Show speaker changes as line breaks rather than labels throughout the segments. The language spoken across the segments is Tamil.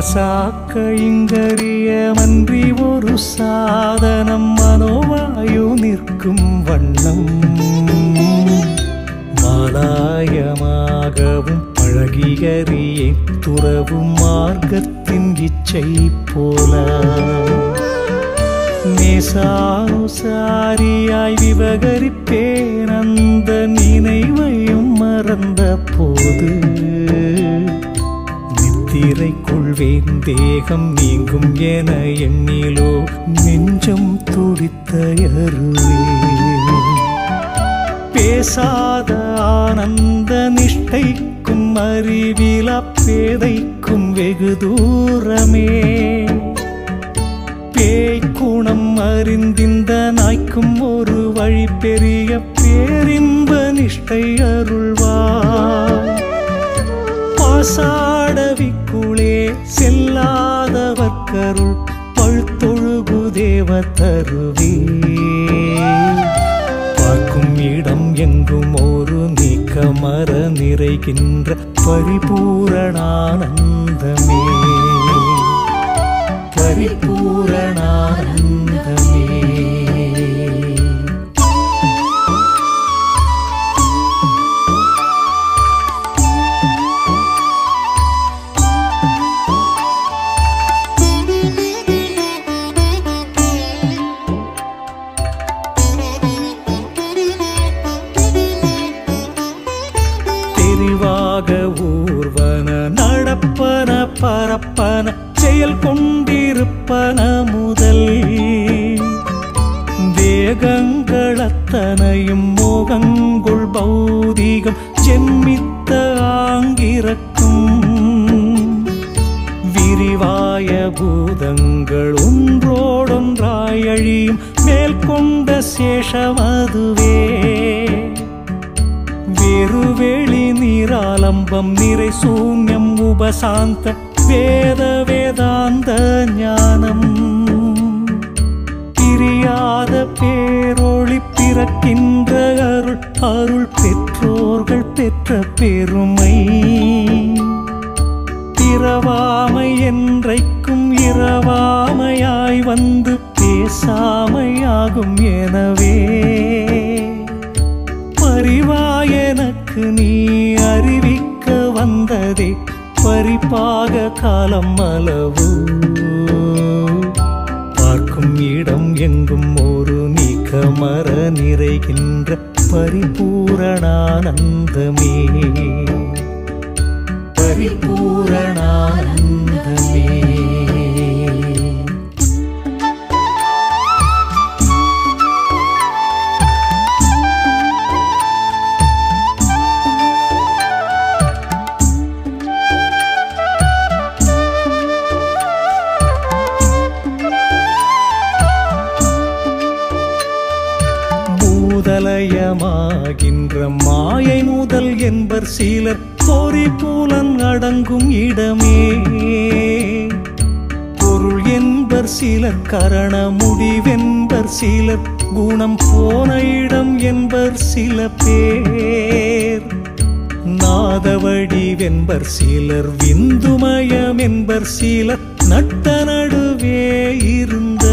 மாசாக்க இங்கறிய மன்றி ஒரு சாதனம் மனோவாயு நிற்கும் வண்ணம் மாலாயமாகவும் பழகியறியே துறவும் மார்க்கத்தின் இச்சை போல நேசானுசாரியாய் விவகரிப்பேன் அந்த நினைவையும் மறந்த போது நித்திரை கொள்வேன் தேகம் நீங்கும் என எண்ணிலோ நெஞ்சம் துடித்த பேசாத ஆனந்த நிஷ்டைக்கும் அறிவிலா பேதைக்கும் வெகு தூரமே பேய் குணம் அறிந்திந்த நாய்க்கும் ஒரு வழி பெரிய பேரின்ப நிஷ்டை அருள்வார் பாசாடவிக்குளே செல்லாதவர்க்கருள் பழுத்தொழுகு தேவ தருவே பார்க்கும் இடம் எங்கும் ஒரு நீக்கமர நிறைகின்ற பரிபூரணானந்தமே பரிபூரணானந்தமே தெரிவாக ஊர்வன நடப்பன பரப்பன செயல் கொண்டிருப்பன முதல் தேகங்களத்தனையும் மோகங்குள் பௌதிகம் ஜென்மித்த ஆங்கிரக்கும் விரிவாய பூதங்கள் ஒன்றோடொன்றாய் அழியும் மேல் கொண்ட சேஷமதுவே வெறுவெளி நீராலம்பம் நிறை சூன்யம் உபசாந்த வேத வேதாந்த ஞானம் பிரியாத பேரொளி பிறக்கின்ற அருள் அருள் பெற்றோர்கள் பெற்ற பெருமை பிறவாமை என்றைக்கும் இரவாமையாய் வந்து பேசாமையாகும் எனவே பரிவாயனக்கு நீ அறிவிக்க வந்ததே பரிபாக காலம் அளவு பார்க்கும் இடம் எங்கும் ஒரு நீக்கமர நிறைகின்ற பரிபூரணானந்தமே பரிபூரணானந்தமே பூதலயமாகின்ற மாயை முதல் என்பர் சிலர் பொறி புலன் அடங்கும் இடமே பொருள் என்பர் சிலர் கரண முடிவென்பர் சிலர் குணம் போன இடம் என்பர் சில பேர் நாதவடிவென்பர் சிலர் விந்துமயம் என்பர் சிலர் நட்ட நடுவே இருந்த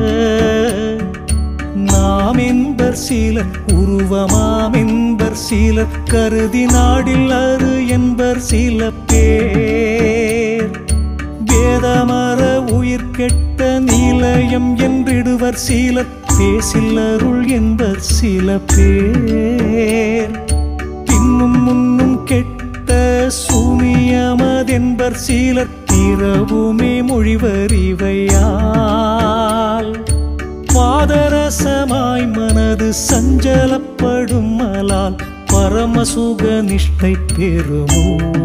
நாம் என்பர் சிலர் உருவமாம் என்பர் சிலர் கருதி நாடில் அரு என்பர் சில பேர் வேதமர உயிர் கெட்ட நிலையம் என்றிடுவர் சிலர் பேசில் அருள் என்பர் சில பேர் பின்னும் முன்னும் கெட்ட சூனியமதென்பர் சிலர் இரவுமே மொழிவர் இவையால் பாதரசமாய் மனது சஞ்சலப்படும் மலால் பரமசுக நிஷ்டை பெறுமோ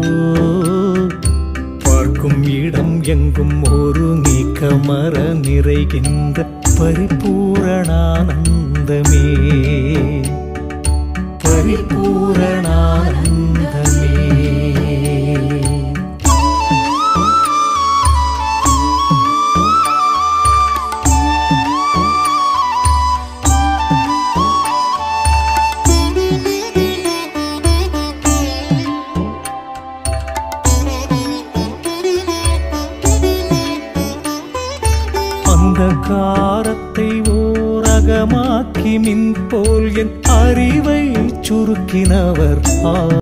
பார்க்கும் இடம் எங்கும் ஒரு நீக்கமர நிறைகின்ற பரிபூரணானந்தமே பரிபூரணானந்தமே
Thank you.
அகங்காரத்தை ஓரகமாக்கி மின் போல் என் அறிவை சுருக்கினவர் ஆ